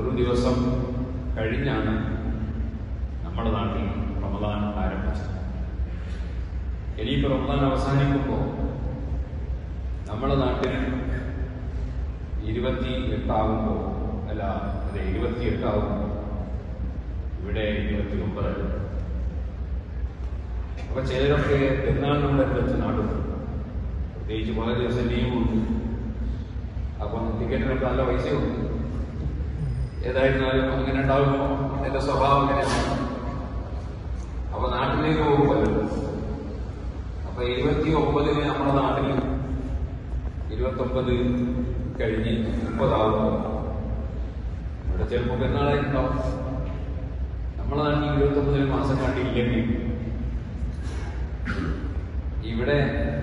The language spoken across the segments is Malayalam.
ഒരു ദിവസം കഴിഞ്ഞാണ് നമ്മുടെ നാട്ടിൽ റമദാൻ ആരംഭിച്ചത് ഇനിയിപ്പോൾ റമദാൻ അവസാനിക്കുമ്പോൾ നമ്മുടെ നാട്ടിൽ ഇരുപത്തി എട്ടാകുമ്പോൾ അല്ല അതെ ഇരുപത്തി എട്ടാകുമ്പോൾ ഇവിടെ ഇരുപത്തി ഒമ്പതായി അപ്പൊ ചിലരൊക്കെ പെരുന്നാളിനോടനുബന്ധിച്ച് നാട്ടിൽ പോകും. പ്രത്യേകിച്ച് പല ദിവസം ലീവുണ്ട് അപ്പം ടിക്കറ്റിനൊക്കെ നല്ല പൈസയുണ്ട് ഏതായിരുന്നാലും അങ്ങനെ ഉണ്ടാകുമ്പോൾ എന്റെ സ്വഭാവം അങ്ങനെയാണ് അപ്പൊ നാട്ടിലേക്ക് പോകുമല്ലോ അപ്പൊ ഇരുപത്തി ഒമ്പതിന് നമ്മുടെ നാട്ടിൽ ഇരുപത്തി ഒമ്പത് കഴിഞ്ഞ് മുപ്പതാവും ഇവിടെ ചിലപ്പോൾ പെരുന്നാളായിട്ടുണ്ടാവും നമ്മുടെ നാട്ടിൽ ഇരുപത്തി ഒമ്പതിന് മാസം കണ്ടില്ലെങ്കിൽ ഇവിടെ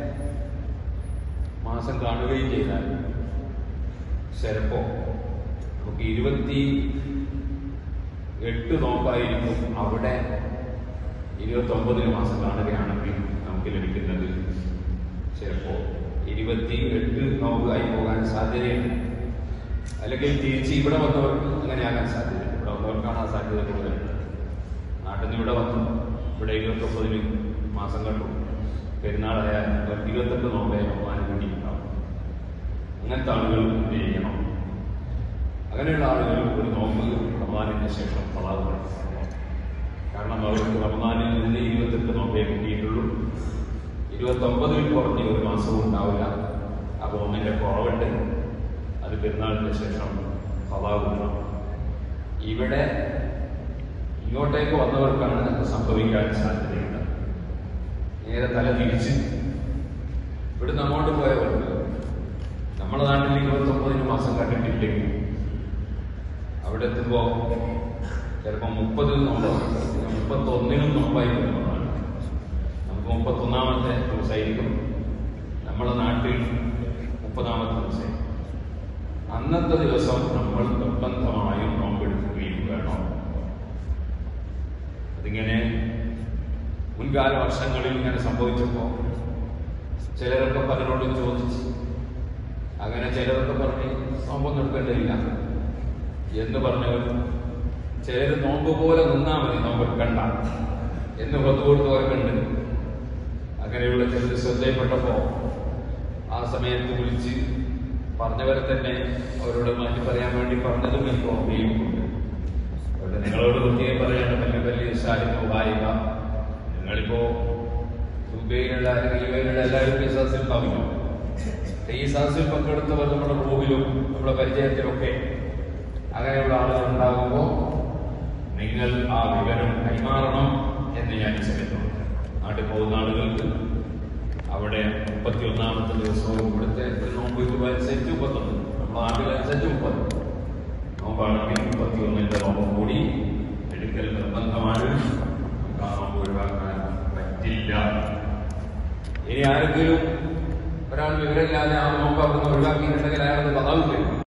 മാസം കാണുകയും ചെയ്താൽ ചിലപ്പോ നമുക്ക് ഇരുപത്തി എട്ട് നോമ്പായിരിക്കും അവിടെ ഇരുപത്തി ഒമ്പതിന് മാസം കാണുകയാണെങ്കിൽ നമുക്ക് ലഭിക്കുന്നത് ചിലപ്പോ ഇരുപത്തി എട്ട് നോമ്പായി പോകാൻ സാധ്യതയുണ്ട് അല്ലെങ്കിൽ തിരിച്ച് ഇവിടെ വന്നവർക്ക് അങ്ങനെയാകാൻ സാധ്യതയുണ്ട് ഇവിടെ വന്നവർക്കാണ് ആ സാധ്യത കൂടുതലുണ്ട് നാട്ടിൽ നിന്ന് ഇവിടെ വന്നു ഇവിടെ ഇരുപത്തി ഒമ്പതിന് മാസം കണ്ടു പെരുന്നാളായാൽ അവർക്ക് ഇരുപത്തെട്ട് നോമ്പേ ഭഗവാന് വേണ്ടിയിട്ടുണ്ടാവും അങ്ങനത്തെ ആളുകൾ എന്ത് ചെയ്യണം അങ്ങനെയുള്ള ആളുകൾ ഒരു നോമ്പ് റമദാനിന് ശേഷം പളാവ് പഠിക്കണം കാരണം അവർക്ക് റമദാനിൽ നിന്ന് ഇരുപത്തെട്ട് നോമ്പേ കിട്ടിയിട്ടുള്ളൂ ഇരുപത്തൊമ്പതിൽ കുറഞ്ഞ ഒരു മാസവും ഉണ്ടാവില്ല അപ്പോൾ ഒന്നിന്റെ കുറവുണ്ട് അത് പെരുന്നാളിന് ശേഷം പളാവ് കിട്ടണം ഇവിടെ ഇങ്ങോട്ടേക്ക് വന്നവർക്കാണ് അത് സംഭവിക്കാൻ സാധ്യതയുണ്ട് നേരെ തല തിരിച്ച് ഇവിടുന്ന് അങ്ങോട്ട് പോയവർക്ക് നമ്മുടെ നാട്ടിൽ ഇരുപത്തി ഒമ്പതിന് മാസം കണ്ടിട്ടില്ലെങ്കിൽ അവിടെ എത്തുമ്പോ ചിലപ്പോൾ മുപ്പത് നോമ്പാണ് മുപ്പത്തി ഒന്നിനും നോമ്പായി വരുന്നതാണ് നമുക്ക് മുപ്പത്തൊന്നാമത്തെ ദിവസമായിരിക്കും നമ്മുടെ നാട്ടിൽ മുപ്പതാമത്തെ ദിവസം അന്നത്തെ ദിവസം നമ്മൾ നിർബന്ധമായും നോമ്പെടുക്കുകയും വേണം അതിങ്ങനെ മുൻകാല വർഷങ്ങളിൽ ഇങ്ങനെ സംഭവിച്ചപ്പോൾ ചിലരൊക്കെ പലരോടും ചോദിച്ചു അങ്ങനെ ചിലരൊക്കെ പറഞ്ഞ് നോമ്പ് നിർത്തേണ്ടതില്ല എന്ന് പറഞ്ഞവർ ചിലർ നോമ്പ് പോലെ നിന്നാ മതി നോമ്പ് എടുക്കണ്ട എന്ന് പത്ത് കൊടുത്തവരൊക്കെ ഉണ്ട് അങ്ങനെയുള്ള ചിലർ ശ്രദ്ധയിൽപ്പെട്ടപ്പോ ആ സമയത്ത് വിളിച്ച് പറഞ്ഞവരെ തന്നെ അവരോട് മാറ്റി പറയാൻ വേണ്ടി പറഞ്ഞതും എനിക്ക് ഓർമ്മയുമുണ്ട് അതുകൊണ്ട് നിങ്ങളോട് പ്രത്യേകം പറയേണ്ട വലിയ വലിയ സാഹിത്യം വായിക നിങ്ങളിപ്പോ സുബൈനുള്ള അല്ലെങ്കിൽ ഇവയിലുള്ള എല്ലാവരും ഈ സദസ്സിൽ ഉണ്ടാവില്ല ഈ സദസ്സിൽ പങ്കെടുത്തവർ നമ്മുടെ റൂമിലും നമ്മുടെ പരിചയത്തിലൊക്കെ അങ്ങനെയുള്ള ആളുകൾ ഉണ്ടാകുമ്പോൾ നിങ്ങൾ ആ വിവരം കൈമാറണം എന്ന് ഞാൻ ശ്രമിക്കുന്നു നാട്ടിൽ പോകുന്ന ആളുകൾക്ക് അവിടെ മുപ്പത്തി ഒന്നാമത്തെ ദിവസവും ഇവിടുത്തെ നോമ്പ് അനുസരിച്ച് മുപ്പത്തൊന്ന് നമ്മുടെ നാട്ടിലനുസരിച്ച് മുപ്പത് നോമ്പാണെങ്കിൽ മുപ്പത്തി ഒന്നിന്റെ നോമ്പ് കൂടി എടുക്കൽ നിർബന്ധമാണ് നമുക്ക് ആ നോമ്പ് ഒഴിവാക്കാൻ പറ്റില്ല ഇനി ആരെങ്കിലും ഒരാൾ വിവരമില്ലാതെ ആ നോമ്പ് അവിടുന്ന് ഒഴിവാക്കിയിട്ടുണ്ടെങ്കിൽ അയാളത് പതാവില്ല